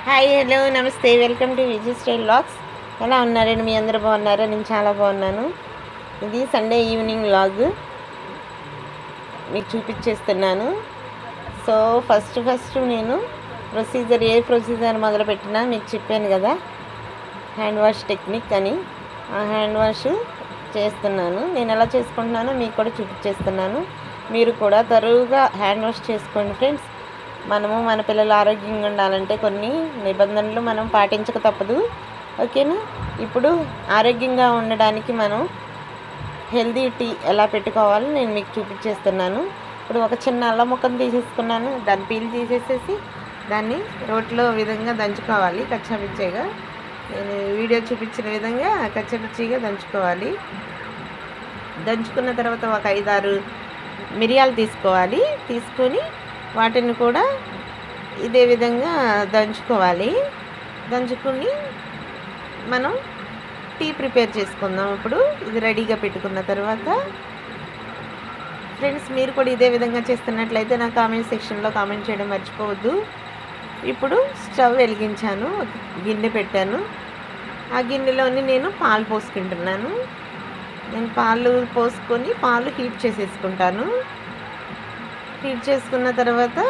hi hello నమస్తే welcome to Vijay style logs ఎలా ఉన్నారండి మీ అందరూ బాగున్నారా నేను చాలా బాగున్నాను ఇది సండే ఈవినింగ్ లాగ్ మీకు చూపించేస్తున్నాను సో ఫస్ట్ ఫస్ట్ నేను ప్రొసీజర్ ఏ ప్రొసీజర్ మొదలుపెట్టినా మీకు చెప్పాను కదా హ్యాండ్ వాష్ టెక్నిక్ అని ఆ హ్యాండ్ వాష్ చేస్తున్నాను నేను ఎలా చేసుకుంటున్నానో మీకు కూడా చూపించేస్తున్నాను మీరు కూడా తరువుగా హ్యాండ్ వాష్ చేసుకోండి ఫ్రెండ్స్ మనము మన పిల్లలు ఆరోగ్యంగా ఉండాలంటే కొన్ని నిబంధనలు మనం పాటించక తప్పదు ఓకేనా ఇప్పుడు ఆరోగ్యంగా ఉండడానికి మనం హెల్దీ టీ ఎలా పెట్టుకోవాలో నేను మీకు చూపించేస్తున్నాను ఇప్పుడు ఒక చిన్న అల్లం ముక్కను తీసేసుకున్నాను దాన్ని పీల్ తీసేసేసి దాన్ని రోట్లో విధంగా దంచుకోవాలి కచ్చాపిచ్చగా నేను వీడియో చూపించిన విధంగా కచ్చాపిచ్చిగా దంచుకోవాలి దంచుకున్న తర్వాత ఒక ఐదారు మిరియాలు తీసుకోవాలి తీసుకొని వాటిని కూడా ఇదే విధంగా దంచుకోవాలి దంచుకుని మనం టీ ప్రిపేర్ చేసుకుందాం ఇప్పుడు ఇది రెడీగా పెట్టుకున్న తర్వాత ఫ్రెండ్స్ మీరు కూడా ఇదే విధంగా చేస్తున్నట్లయితే నా కామెంట్ సెక్షన్లో కామెంట్ చేయడం మర్చిపోవద్దు ఇప్పుడు స్టవ్ వెలిగించాను ఒక గిన్నె పెట్టాను ఆ గిన్నెలోని నేను పాలు పోసుకుంటున్నాను నేను పాలు పోసుకొని పాలు హీట్ చేసేసుకుంటాను హీట్ చేసుకున్న తర్వాత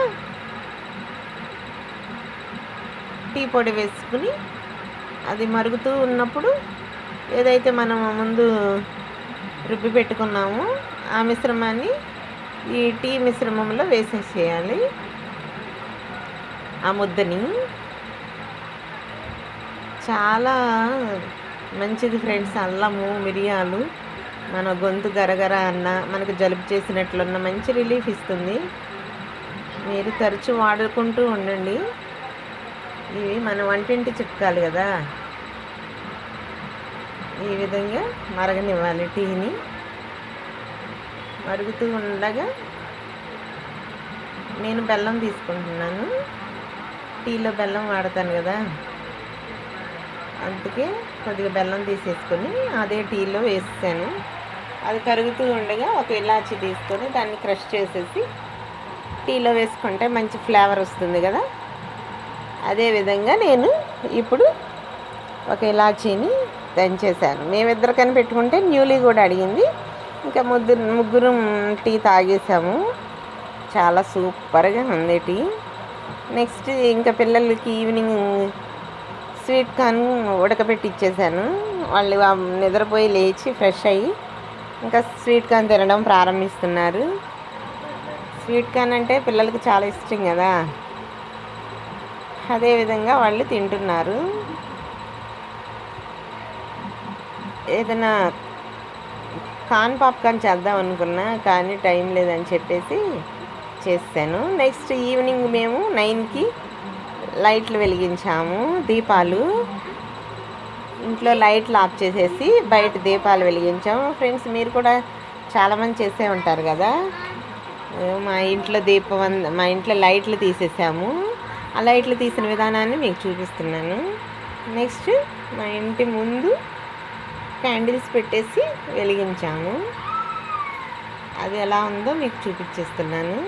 టీ పొడి వేసుకుని అది మరుగుతూ ఉన్నప్పుడు ఏదైతే మనం ముందు రుబ్బి పెట్టుకున్నామో ఆ మిశ్రమాన్ని ఈ టీ మిశ్రమంలో వేసేసేయాలి ఆ ముద్దని చాలా మంచిది ఫ్రెండ్స్ అల్లము మిరియాలు మన గొంతు గరగర అన్న మనకు జలుబు చేసినట్లున్న మంచి రిలీఫ్ ఇస్తుంది మీరు తరచు వాడుకుంటూ ఉండండి ఇవి మన వంటింటి చిట్కాలు కదా ఈ విధంగా మరగనివ్వాలి టీని మరుగుతూ ఉండగా నేను బెల్లం తీసుకుంటున్నాను టీలో బెల్లం వాడతాను కదా అందుకే కొద్దిగా బెల్లం తీసేసుకొని అదే టీలో వేసాను అది కరుగుతూ ఉండగా ఒక ఇలాచి తీసుకొని దాన్ని క్రష్ చేసేసి టీలో వేసుకుంటే మంచి ఫ్లేవర్ వస్తుంది కదా అదేవిధంగా నేను ఇప్పుడు ఒక ఇలాచీని దంచేసాను మేమిద్దరికని పెట్టుకుంటే న్యూలీ కూడా అడిగింది ఇంకా ముద్దు ముగ్గురు టీ తాగేసాము చాలా సూపర్గా ఉంది టీ నెక్స్ట్ ఇంకా పిల్లలకి ఈవినింగ్ స్వీట్ కార్న్ ఉడకబెట్టి ఇచ్చేసాను వాళ్ళు ఆ నిద్రపోయి లేచి ఫ్రెష్ అయ్యి ఇంకా స్వీట్ కార్న్ తినడం ప్రారంభిస్తున్నారు స్వీట్ కార్న్ అంటే పిల్లలకి చాలా ఇష్టం కదా అదేవిధంగా వాళ్ళు తింటున్నారు ఏదైనా కాన్ పాప్కార్న్ చేద్దాం అనుకున్నా కానీ టైం లేదని చెప్పేసి చేశాను నెక్స్ట్ ఈవినింగ్ మేము నైన్కి లైట్లు వెలిగించాము దీపాలు ఇంట్లో లైట్లు ఆఫ్ చేసేసి బయట దీపాలు వెలిగించాము ఫ్రెండ్స్ మీరు కూడా చాలామంది చేసే ఉంటారు కదా ఏ, మా ఇంట్లో దీపం అంద- మా ఇంట్లో లైట్లు తీసేసాము ఆ లైట్లు తీసిన విధానాన్ని మీకు చూపిస్తున్నాను నెక్స్ట్ మా ఇంటి ముందు క్యాండిల్స్ పెట్టేసి వెలిగించాము అది ఎలా ఉందో మీకు చూపించేస్తున్నాను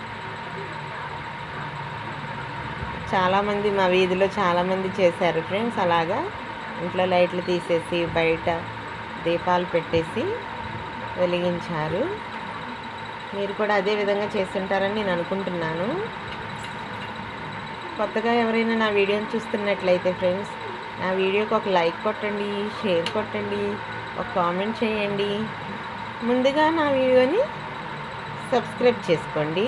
చాలామంది మా వీధిలో చాలామంది చేశారు ఫ్రెండ్స్ అలాగా ఇంట్లో లైట్లు తీసేసి బయట దీపాలు పెట్టేసి వెలిగించారు మీరు కూడా అదే విధంగా చేస్తుంటారని నేను అనుకుంటున్నాను కొత్తగా ఎవరైనా నా వీడియోని చూస్తున్నట్లయితే ఫ్రెండ్స్ నా వీడియోకి ఒక లైక్ కొట్టండి షేర్ కొట్టండి ఒక కామెంట్ చేయండి ముందుగా నా వీడియోని సబ్స్క్రైబ్ చేసుకోండి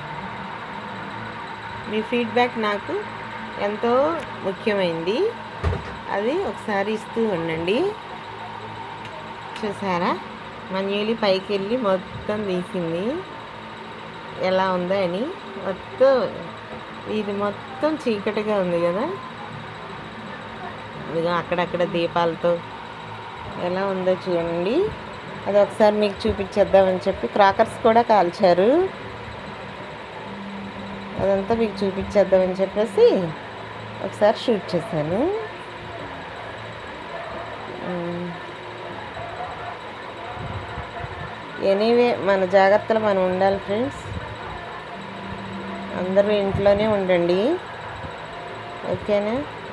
మీ ఫీడ్బ్యాక్ నాకు ఎంతో ముఖ్యమైంది అది ఒకసారి ఇస్తూ ఉండండి చూసారా మా న్యూలీ పైకి వెళ్ళి మొత్తం తీసింది ఎలా ఉందో అని మొత్తం ఇది మొత్తం చీకటిగా ఉంది కదా ఇదిగో అక్కడక్కడ దీపాలతో ఎలా ఉందో చూడండి అది ఒకసారి మీకు చూపించేద్దామని చెప్పి క్రాకర్స్ కూడా కాల్చారు అదంతా మీకు చూపించేద్దామని చెప్పేసి ఒకసారి షూట్ చేశాను ఎనీవే మన జాగ్రత్తలు మనం ఉండాలి ఫ్రెండ్స్ అందరూ ఇంట్లోనే ఉండండి ఓకేనా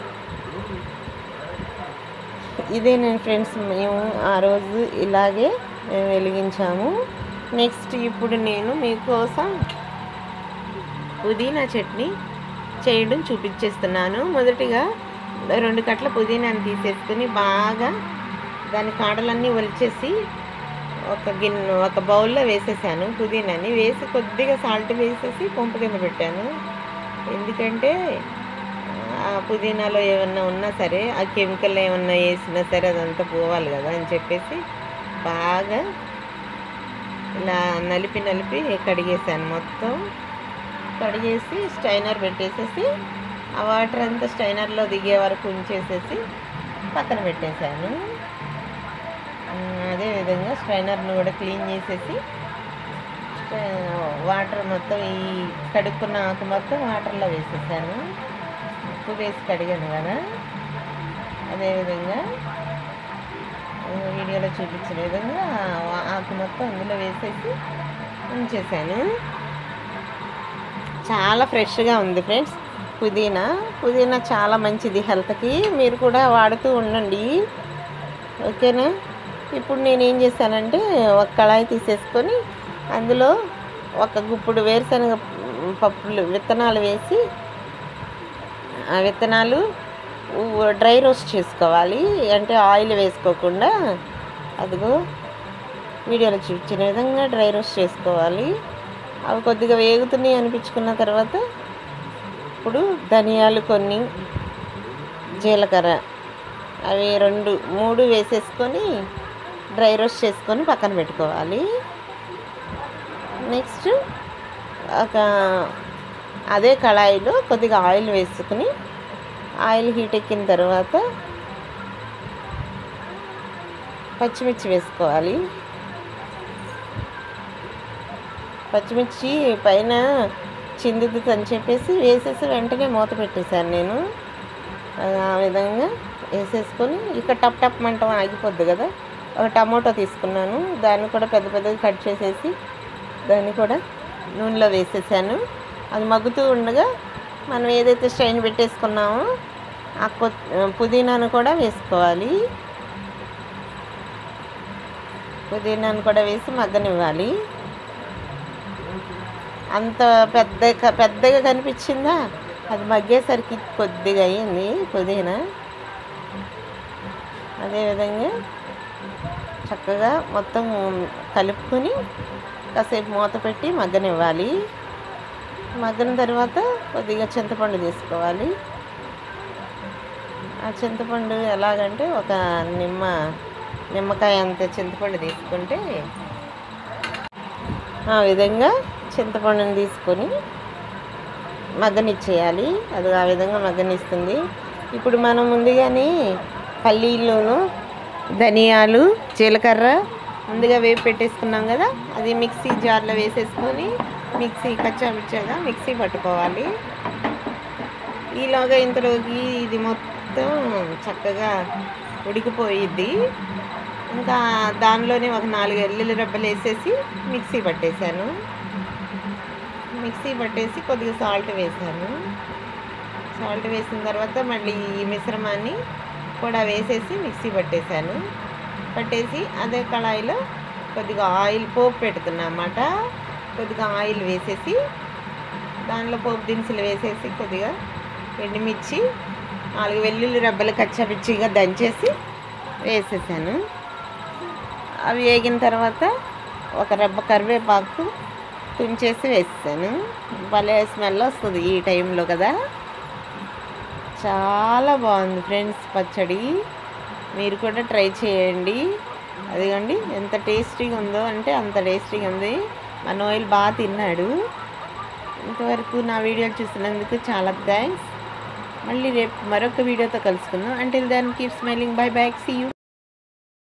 ఇదే నేను ఫ్రెండ్స్ మేము ఆ రోజు ఇలాగే మేము వెలిగించాము నెక్స్ట్ ఇప్పుడు నేను మీకోసం పుదీనా చట్నీ చేయడం చూపించేస్తున్నాను మొదటిగా రెండు కట్ల పుదీనాని తీసేసుకుని బాగా దాని కాడలన్నీ ఒలిచేసి ఒక గిన్నె ఒక బౌల్లో వేసేసాను పుదీనాని వేసి కొద్దిగా సాల్ట్ వేసేసి పంపు కింద పెట్టాను ఎందుకంటే ఆ పుదీనాలో ఏమన్నా ఉన్నా సరే ఆ కెమికల్ ఏమన్నా వేసినా సరే అదంతా పోవాలి కదా అని చెప్పేసి బాగా ఇలా నలిపి నలిపి కడిగేసాను మొత్తం కడిగేసి స్టైనర్ పెట్టేసేసి ఆ వాటర్ అంతా స్టైనర్లో దిగే వరకు ఉంచేసేసి పక్కన పెట్టేశాను ఉమ్, అదేవిధంగా స్ట్రైనర్ను కూడా క్లీన్ చేసేసి స్ట్రై- వాటర్ మొత్తం ఈ కడుక్కున్న ఆకు మొత్తం వాటర్లో వేసేసాను ఉప్పు వేసి కడిగాను కదా అదేవిధంగా ఆ, వీడియోలో చూపించిన విధంగా ఆ ఆకు మొత్తం అందులో వేసేసి ఉంచేసాను చాలా ఫ్రెష్గా ఉంది ఫ్రెండ్స్ పుదీనా పుదీనా చాలా మంచిది హెల్త్కి మీరు కూడా వాడుతూ ఉండండి ఓకేనా ఇప్పుడు నేను ఏం చేశానంటే ఒక కళాయి తీసేసుకొని అందులో ఒక గుప్పుడు వేరుశనగ పప్పులు విత్తనాలు వేసి ఆ విత్తనాలు ఉ- డ్రై రోస్ట్ చేసుకోవాలి అంటే ఆయిల్ వేసుకోకుండా అదిగో వీడియోలో చూపించిన విధంగా డ్రై రోస్ట్ చేసుకోవాలి అవి కొద్దిగా వేగుతున్నాయి అనిపించుకున్న తర్వాత ఇప్పుడు ధనియాలు కొన్ని జీలకర్ర అవి రెండు మూడు వేసేసుకొని డ్రై రోస్ట్ చేసుకొని పక్కన పెట్టుకోవాలి నెక్స్ట్ ఒక అదే కళాయిలో కొద్దిగా ఆయిల్ వేసుకుని ఆయిల్ హీట్ ఎక్కిన తర్వాత పచ్చిమిర్చి వేసుకోవాలి పచ్చిమిర్చి పైన చిందుతుంది అని చెప్పేసి వేసేసి వెంటనే మూత పెట్టేశాను నేను ఆ విధంగా వేసేసుకొని ఇక టప్ టప్ మంట ఆగిపోద్ది కదా ఒక టమోటో తీసుకున్నాను దాన్ని కూడా పెద్ద పెద్దగా కట్ చేసేసి దాన్ని కూడా నూనెలో వేసేసాను అది మగ్గుతూ ఉండగా మనం ఏదైతే స్ట్రైన్ పెట్టేసుకున్నామో ఆ కొ పుదీనాను కూడా వేసుకోవాలి పుదీనాను కూడా వేసి మగ్గనివ్వాలి అంత పెద్ద పెద్దగా కనిపించిందా అది మగ్గేసరికి కొద్దిగా అయ్యింది పుదీనా అదేవిధంగా చక్కగా మొత్తం కలుపుకొని కాసేపు మూత పెట్టి మగ్గనివ్వాలి మగ్గిన తర్వాత కొద్దిగా చింతపండు తీసుకోవాలి ఆ చింతపండు ఎలాగంటే ఒక నిమ్మ నిమ్మకాయ అంత చింతపండు తీసుకుంటే ఆ విధంగా చింతపండుని తీసుకొని మగ్గనిచ్చేయాలి అది ఆ విధంగా మగ్గనిస్తుంది ఇప్పుడు మనం ముందుగానే పల్లీలను ధనియాలు జీలకర్ర ముందుగా వేపు పెట్టేసుకున్నాం కదా అది మిక్సీ జార్లో వేసేసుకొని మిక్సీ కచ్చా మిచ్చాగా మిక్సీ పట్టుకోవాలి ఈలోగా ఇంతలోకి ఇది మొత్తం చక్కగా ఉడికిపోయిద్ది ఇంకా దానిలోనే ఒక నాలుగు ఎల్లుల్లి రెబ్బలు వేసేసి మిక్సీ పట్టేశాను మిక్సీ పట్టేసి కొద్దిగా సాల్ట్ వేసాను సాల్ట్ వేసిన తర్వాత మళ్ళీ ఈ మిశ్రమాన్ని కూడా వేసేసి మిక్సీ పట్టేశాను పట్టేసి అదే కళాయిలో కొద్దిగా ఆయిల్ పోపు పెడుతున్నా అన్నమాట కొద్దిగా ఆయిల్ వేసేసి దానిలో పోపు దినుసులు వేసేసి కొద్దిగా ఎండుమిర్చి నాలుగు వెల్లుల్లి రెబ్బలు కచ్చాపిచ్చిగా దంచేసి వేసేసాను అవి వేగిన తర్వాత ఒక రెబ్బ కరివేపాకు తుంచేసి వేసేసాను భలే స్మెల్ వస్తుంది ఈ టైంలో కదా చాలా బాగుంది ఫ్రెండ్స్ పచ్చడి మీరు కూడా ట్రై చేయండి అదిగోండి ఎంత టేస్టీగా ఉందో అంటే అంత టేస్టీగా ఉంది మా నోయల్ బాగా తిన్నాడు ఇంతవరకు నా వీడియోలు చూసినందుకు చాలా థ్యాంక్స్ మళ్ళీ రేపు మరొక వీడియోతో కలుసుకుందాం until then keep smiling bye back see you